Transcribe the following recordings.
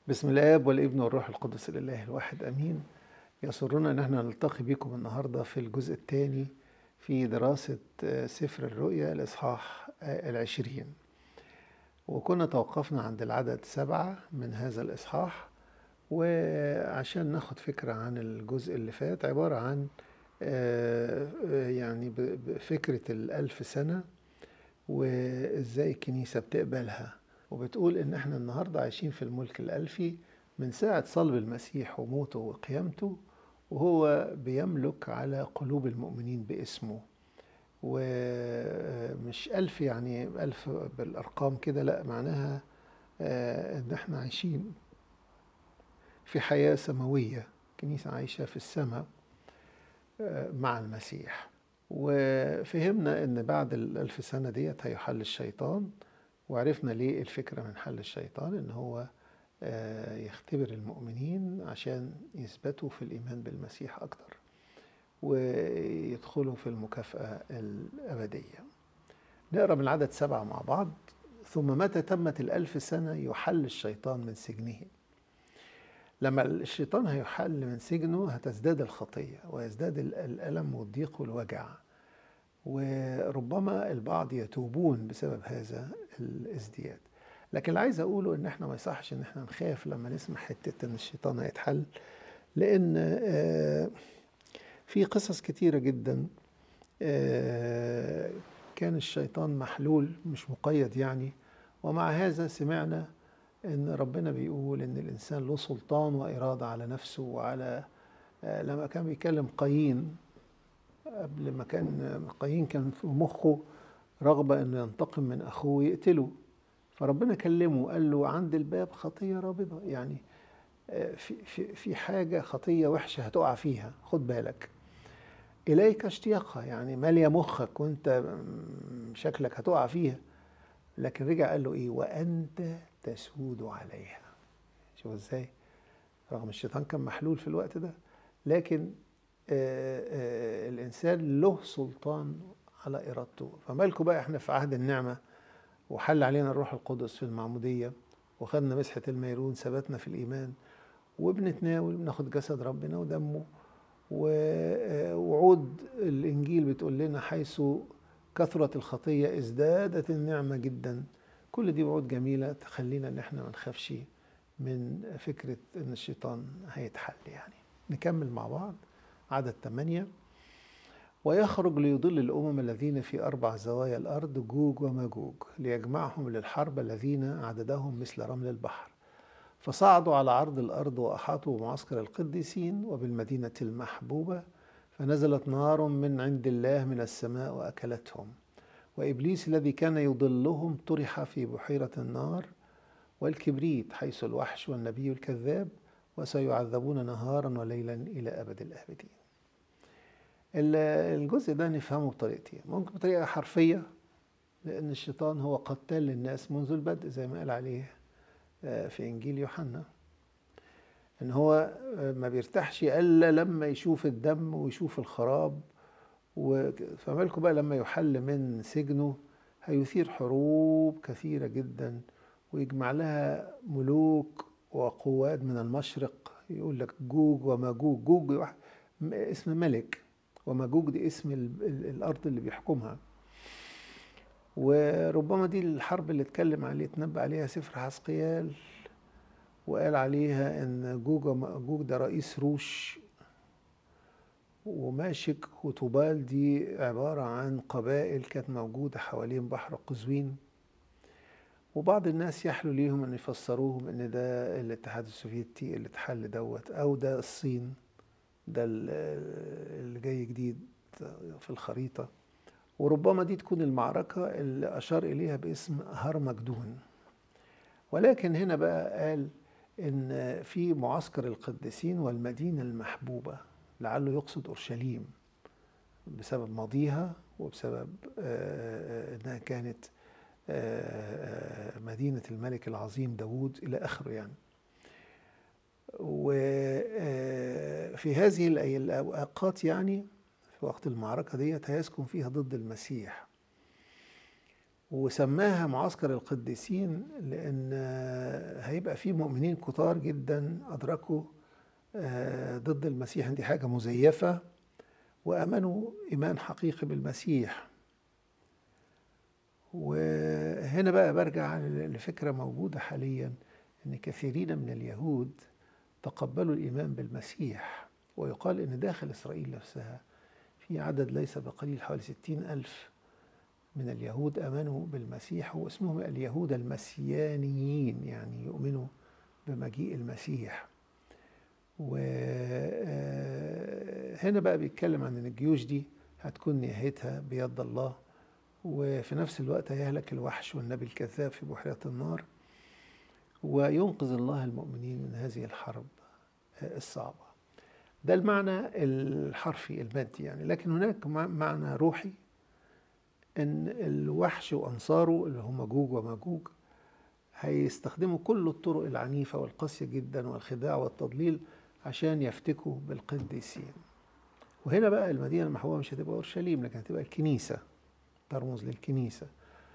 بسم الآب والابن والروح القدس الإله الواحد أمين يسرنا أن احنا نلتقي بكم النهاردة في الجزء الثاني في دراسة سفر الرؤيا الإصحاح العشرين وكنا توقفنا عند العدد سبعة من هذا الإصحاح وعشان ناخد فكرة عن الجزء اللي فات عبارة عن يعني فكرة الألف سنة وإزاي الكنيسة بتقبلها وبتقول إن إحنا النهاردة عايشين في الملك الألفي من ساعة صلب المسيح وموته وقيامته وهو بيملك على قلوب المؤمنين باسمه ومش ألف يعني ألف بالأرقام كده لا معناها إن إحنا عايشين في حياة سماوية كنيسة عايشة في السماء مع المسيح وفهمنا ان بعد الألف سنة ديت هيحل الشيطان وعرفنا ليه الفكرة من حل الشيطان ان هو يختبر المؤمنين عشان يثبتوا في الإيمان بالمسيح أكتر ويدخلوا في المكافأة الأبدية نقرأ من العدد سبعة مع بعض ثم متى تمت الألف سنة يحل الشيطان من سجنه لما الشيطان هيحل من سجنه هتزداد الخطية ويزداد الألم والضيق والوجع وربما البعض يتوبون بسبب هذا الازدياد لكن اللي عايز اقوله ان احنا ما يصحش ان احنا نخاف لما نسمع حته ان الشيطان هيتحل لان في قصص كتيره جدا كان الشيطان محلول مش مقيد يعني ومع هذا سمعنا ان ربنا بيقول ان الانسان له سلطان واراده على نفسه وعلى لما كان بيكلم قايين قبل ما كان قايين كان في مخه رغبه انه ينتقم من اخوه ويقتله فربنا كلمه قال له عند الباب خطيه رابضه يعني في في في حاجه خطيه وحشه هتقع فيها خد بالك اليك اشتياقها يعني ماليه مخك وانت شكلك هتقع فيها لكن رجع قال له ايه وانت تسود عليها شوف ازاي رغم الشيطان كان محلول في الوقت ده لكن آآ آآ الانسان له سلطان على ارادته فمالكم بقى احنا في عهد النعمه وحل علينا الروح القدس في المعموديه وخدنا مسحه الميرون ثبتنا في الايمان وبنتناول بناخد جسد ربنا ودمه ووعود الانجيل بتقول لنا حيث كثرت الخطيه ازدادت النعمه جدا كل دي وعود جميله تخلينا ان احنا ما نخافش من فكره ان الشيطان هيتحل يعني نكمل مع بعض عدد ثمانية ويخرج ليضل الأمم الذين في أربع زوايا الأرض جوج وماجوج ليجمعهم للحرب الذين عددهم مثل رمل البحر فصعدوا على عرض الأرض وأحاطوا بمعسكر القديسين وبالمدينة المحبوبة فنزلت نار من عند الله من السماء وأكلتهم وإبليس الذي كان يضلهم طرح في بحيرة النار والكبريت حيث الوحش والنبي الكذاب وسيعذبون نهارا وليلا إلى أبد الآبدين الجزء ده نفهمه بطريقتين ممكن بطريقة حرفية لأن الشيطان هو قتال للناس منذ البدء زي ما قال عليه في إنجيل يوحنا إن هو ما بيرتاحش إلا لما يشوف الدم ويشوف الخراب فمالكم بقى لما يحل من سجنه هيثير حروب كثيرة جدا ويجمع لها ملوك وقوات من المشرق يقول لك جوج وماجوج جوج اسم ملك وماجوج دي اسم الارض اللي بيحكمها وربما دي الحرب اللي اتكلم عليه اتنبأ عليها سفر حسقيال وقال عليها ان جوج وماجوج ده رئيس روش وماشك وتوبال دي عبارة عن قبائل كانت موجودة حوالين بحر قزوين وبعض الناس يحلو ليهم ان يفسروهم ان ده الاتحاد السوفيتي اللي اتحل دوت او ده الصين ده اللي جاي جديد في الخريطه وربما دي تكون المعركه اللي اشار اليها باسم هرمجدون ولكن هنا بقى قال ان في معسكر القديسين والمدينه المحبوبه لعله يقصد اورشليم بسبب ماضيها وبسبب انها كانت مدينة الملك العظيم داود إلى آخره يعني وفي هذه الأوقات يعني في وقت المعركة ديت هيسكن فيها ضد المسيح وسماها معسكر القديسين لأن هيبقى فيه مؤمنين كتار جدا أدركوا آه، ضد المسيح إن دي حاجة مزيفة وآمنوا إيمان حقيقي بالمسيح وهنا بقى برجع لفكرة موجودة حاليا أن كثيرين من اليهود تقبلوا الإيمان بالمسيح ويقال أن داخل إسرائيل نفسها في عدد ليس بقليل حوالي ستين ألف من اليهود آمنوا بالمسيح واسمهم اليهود المسيانيين يعني يؤمنوا بمجيء المسيح وهنا بقى بيتكلم عن ان الجيوش دي هتكون نهايتها بيد الله وفي نفس الوقت هيهلك الوحش والنبي الكذاب في بحيرة النار وينقذ الله المؤمنين من هذه الحرب الصعبة ده المعنى الحرفي المادي يعني لكن هناك معنى روحي ان الوحش وانصاره اللي هم جوج وماجوج هيستخدموا كل الطرق العنيفة والقاسية جدا والخداع والتضليل عشان يفتكوا بالقديسين وهنا بقى المدينة المحبوبة مش هتبقى أورشليم لكن هتبقى الكنيسة ترمز للكنيسة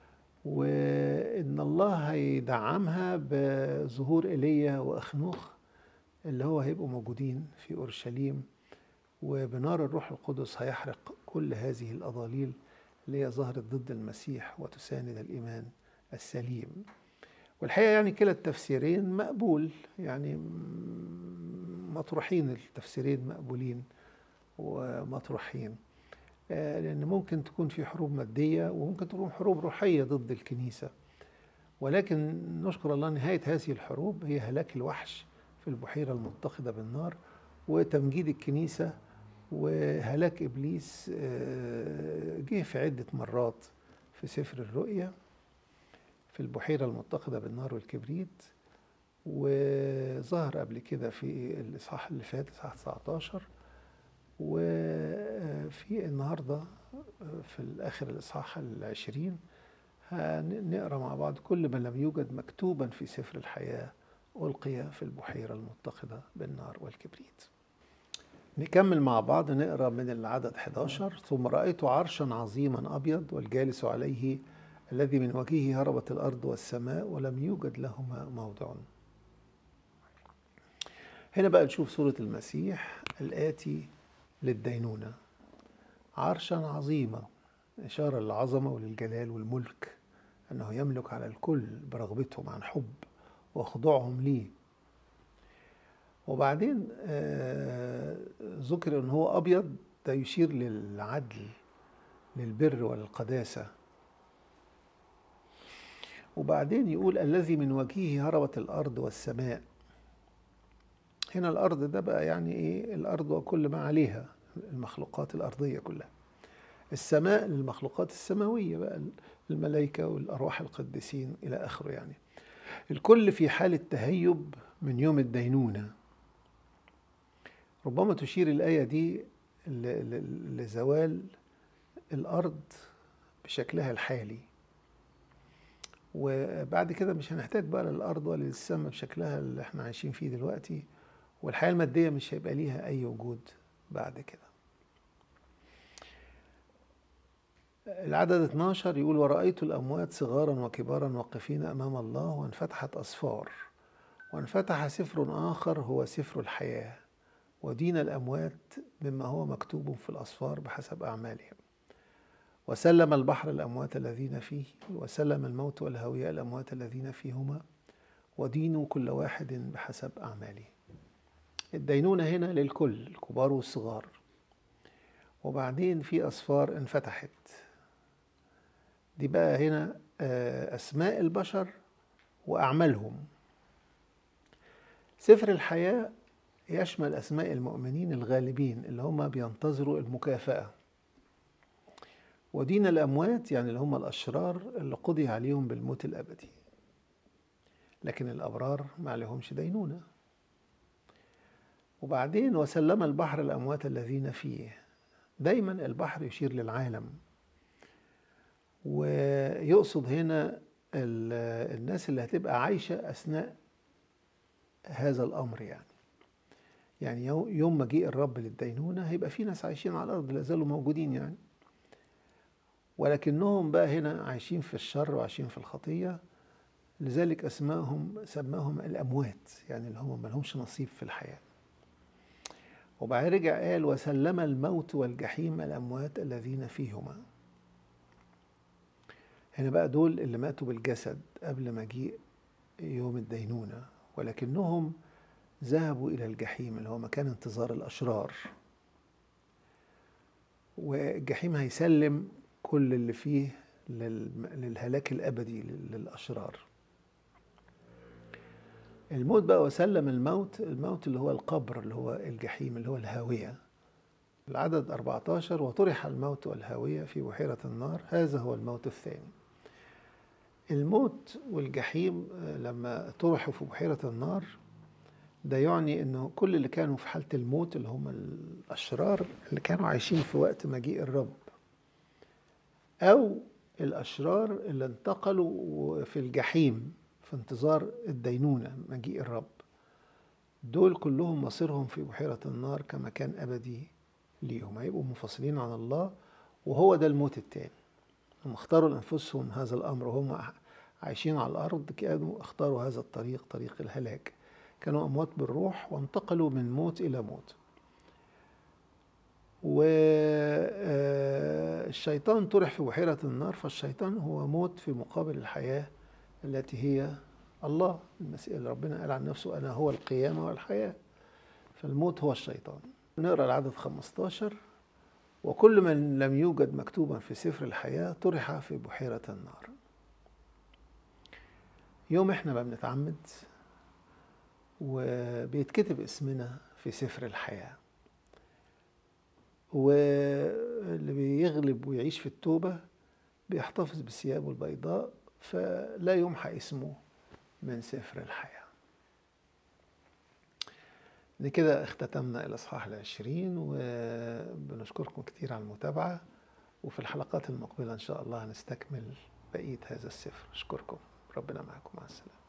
وإن الله هيدعمها بظهور إيليا وأخنوخ اللي هو هيبقوا موجودين في أورشليم وبنار الروح القدس هيحرق كل هذه الأضاليل اللي هي ظهرت ضد المسيح وتساند الإيمان السليم والحقيقة يعني كلا التفسيرين مقبول يعني مطروحين التفسيرين مقبولين ومطروحين آه، لأن ممكن تكون في حروب مادية وممكن تكون حروب روحية ضد الكنيسة ولكن نشكر الله نهاية هذه الحروب هي هلاك الوحش في البحيرة المتخذة بالنار وتمجيد الكنيسة وهلاك إبليس آه، جه في عدة مرات في سفر الرؤيا في البحيرة المتخذة بالنار والكبريت وظهر قبل كده في الإصحاح اللي فات إصحاح 19 وفي النهاردة في الآخر الإصحاح العشرين هنقرأ مع بعض كل ما لم يوجد مكتوبا في سفر الحياة ألقي في البحيرة المتخذة بالنار والكبريت نكمل مع بعض نقرأ من العدد 11 ثم رأيت عرشا عظيما أبيض والجالس عليه الذي من وجهه هربت الأرض والسماء ولم يوجد لهما موضع هنا بقى نشوف سورة المسيح الآتي للدينونة عرشا عظيما إشارة للعظمة وللجلال والملك أنه يملك على الكل برغبتهم عن حب وخضوعهم ليه وبعدين آه، ذكر أن هو أبيض ده يشير للعدل للبر وللقداسة وبعدين يقول الذي من وجهه هربت الأرض والسماء هنا الأرض ده بقى يعني إيه الأرض وكل ما عليها المخلوقات الأرضية كلها السماء للمخلوقات السماوية بقى الملائكة والأرواح القديسين إلى آخره يعني الكل في حالة تهيب من يوم الدينونة ربما تشير الآية دي لزوال الأرض بشكلها الحالي وبعد كده مش هنحتاج بقى للأرض ولا للسماء بشكلها اللي احنا عايشين فيه دلوقتي والحياة المادية مش هيبقى ليها أي وجود بعد كده العدد 12 يقول ورأيت الأموات صغارا وكبارا واقفين أمام الله وانفتحت أصفار وانفتح سفر آخر هو سفر الحياة ودين الأموات مما هو مكتوب في الأصفار بحسب أعمالهم وسلم البحر الأموات الذين فيه وسلم الموت والهوية الأموات الذين فيهما ودينوا كل واحد بحسب أعماله الدينونة هنا للكل الكبار والصغار وبعدين في أصفار انفتحت دي بقى هنا آه، أسماء البشر وأعمالهم سفر الحياة يشمل أسماء المؤمنين الغالبين اللي هم بينتظروا المكافأة ودين الأموات يعني اللي هم الأشرار اللي قضي عليهم بالموت الأبدي لكن الأبرار ما عليهمش دينونة وبعدين وسلم البحر الأموات الذين فيه دايما البحر يشير للعالم ويقصد هنا الناس اللي هتبقى عايشة أثناء هذا الأمر يعني يعني يوم مجيء الرب للدينونة هيبقى في ناس عايشين على الأرض لا زالوا موجودين يعني ولكنهم بقى هنا عايشين في الشر وعايشين في الخطية لذلك أسماهم سماهم الأموات يعني اللي هم ما لهمش نصيب في الحياة وبعدين رجع قال وسلم الموت والجحيم الأموات الذين فيهما هنا بقى دول اللي ماتوا بالجسد قبل مجيء يوم الدينونة ولكنهم ذهبوا إلى الجحيم اللي هو مكان انتظار الأشرار والجحيم هيسلم كل اللي فيه للهلاك الأبدي للأشرار الموت بقى وسلم الموت الموت اللي هو القبر اللي هو الجحيم اللي هو الهاوية العدد 14 وطرح الموت والهاوية في بحيرة النار هذا هو الموت الثاني الموت والجحيم لما طرحوا في بحيرة النار ده يعني انه كل اللي كانوا في حالة الموت اللي هم الأشرار اللي كانوا عايشين في وقت مجيء الرب أو الأشرار اللي انتقلوا في الجحيم في انتظار الدينونة مجيء الرب دول كلهم مصيرهم في بحيرة النار كمكان أبدي ليهم هيبقوا منفصلين عن الله وهو ده الموت التاني هم اختاروا لأنفسهم هذا الأمر وهم عايشين على الأرض كانوا اختاروا هذا الطريق طريق الهلاك كانوا أموات بالروح وانتقلوا من موت إلى موت والشيطان طرح في بحيرة النار فالشيطان هو موت في مقابل الحياة التي هي الله المسيح اللي ربنا قال عن نفسه أنا هو القيامة والحياة فالموت هو الشيطان نقرأ العدد 15 وكل من لم يوجد مكتوبا في سفر الحياة طرح في بحيرة النار يوم احنا بقى بنتعمد وبيتكتب اسمنا في سفر الحياة واللي بيغلب ويعيش في التوبة بيحتفظ بثيابه البيضاء فلا يمحى اسمه من سفر الحياة كده اختتمنا الإصحاح العشرين وبنشكركم كتير على المتابعة وفي الحلقات المقبلة إن شاء الله هنستكمل بقية هذا السفر أشكركم ربنا معكم مع السلامة